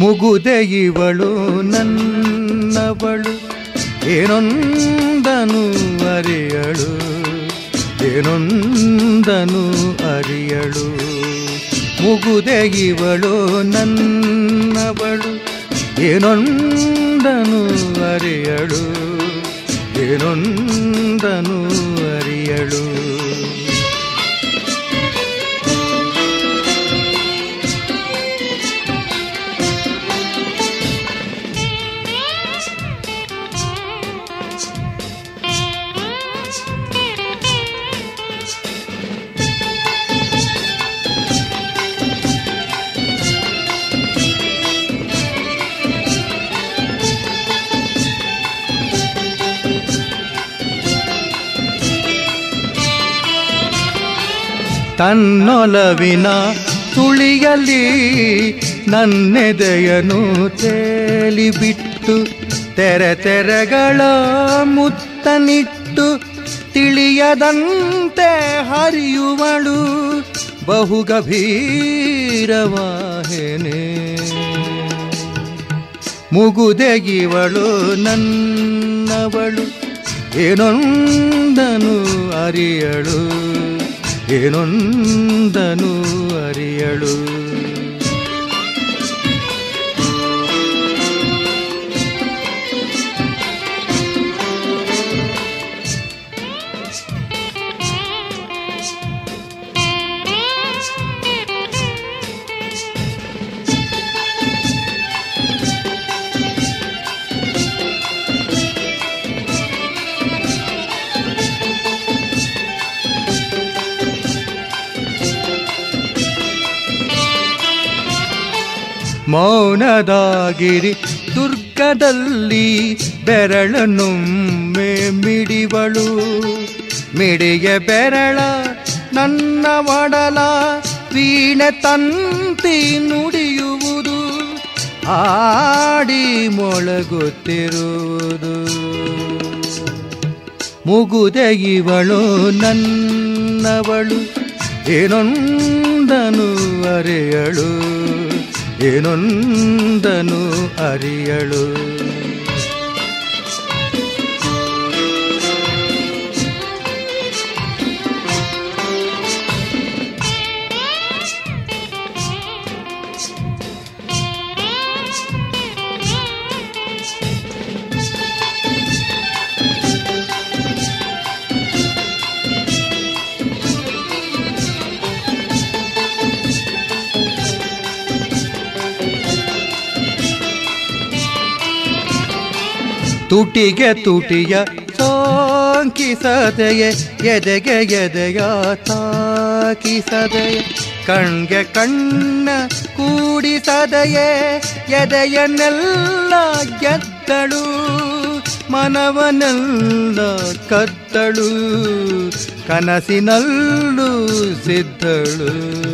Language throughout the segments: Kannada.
ಮುಗುದೆ ಇವಳು ನನ್ನವಳು ಏನೊಂದನು ಅರಿಯಳು ಏನೊಂದನು ಅರಿಯಳು ಮುಗುದೆ ಇವಳು ನನ್ನವಳು ಏನೊಂದನು ಅರಿಯಳು ಏನೊಂದನು ಅರಿಯಳು ತನ್ನೊಲವಿನ ತುಳಿಯಲಿ ನನ್ನೆದೆಯನು ತೇಲಿಬಿಟ್ಟು ತೆರೆ ತೆರೆಗಳ ಮುತ್ತನಿಟ್ಟು ತಿಳಿಯದಂತೆ ಹರಿಯುವಳು ಬಹುಗಭೀರವಾಹೆನೆ ಮುಗುದೆಗಿವಳು ನನ್ನವಳು ಏನೊಂದನು ಅರಿಯಳು ಏನೊಂದನು ಅರಿಯಳು ಮೌನದಾಗಿರಿ ದುರ್ಗದಲ್ಲಿ ಬೆರಳನ್ನೊಮ್ಮೆ ಮಿಡಿವಳು ಮಿಡಿಯ ಬೆರಳ ನನ್ನ ಒಡಲ ವೀಣೆ ತಂತಿ ನುಡಿಯುವುದು ಆಡಿ ಮೊಳಗುತ್ತಿರುವುದು ಮುಗುದೆ ಇವಳು ನನ್ನವಳು ಏನೊಂದನು ಅರೆಯಳು ಏನೊಂದನು ಅರಿಯಳು ತುಟಿಗೆ ತುಟಿಯ ಸೋಂಕಿಸದೆಯೇ ಎದೆಗೆ ಎದೆಯ ತಾಕಿಸದೆಯೇ ಕಣ್ಗೆ ಕಣ್ಣ ಕೂಡಿಸದೆಯೇ ಎದೆಯನ್ನೆಲ್ಲ ಗೆದ್ದಳು ಮನವನೆಲ್ಲ ಕದ್ದಳು ಕನಸಿನಲ್ಲೂ ಸಿದ್ಧಳು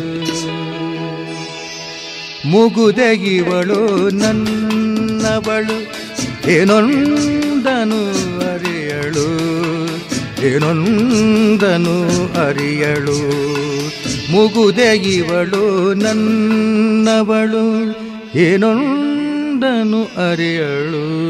ಮುಗುದೆಗಿವಳು ನನ್ನವಳು ಏನೊಂದನು ಅರಿಯಳು ಏನೊಂದನು ಅರಿಯಳು ಮುಗುದೆಗಿವಳು ನನ್ನವಳು ಏನೊಂದನು ಅರಿಯಳು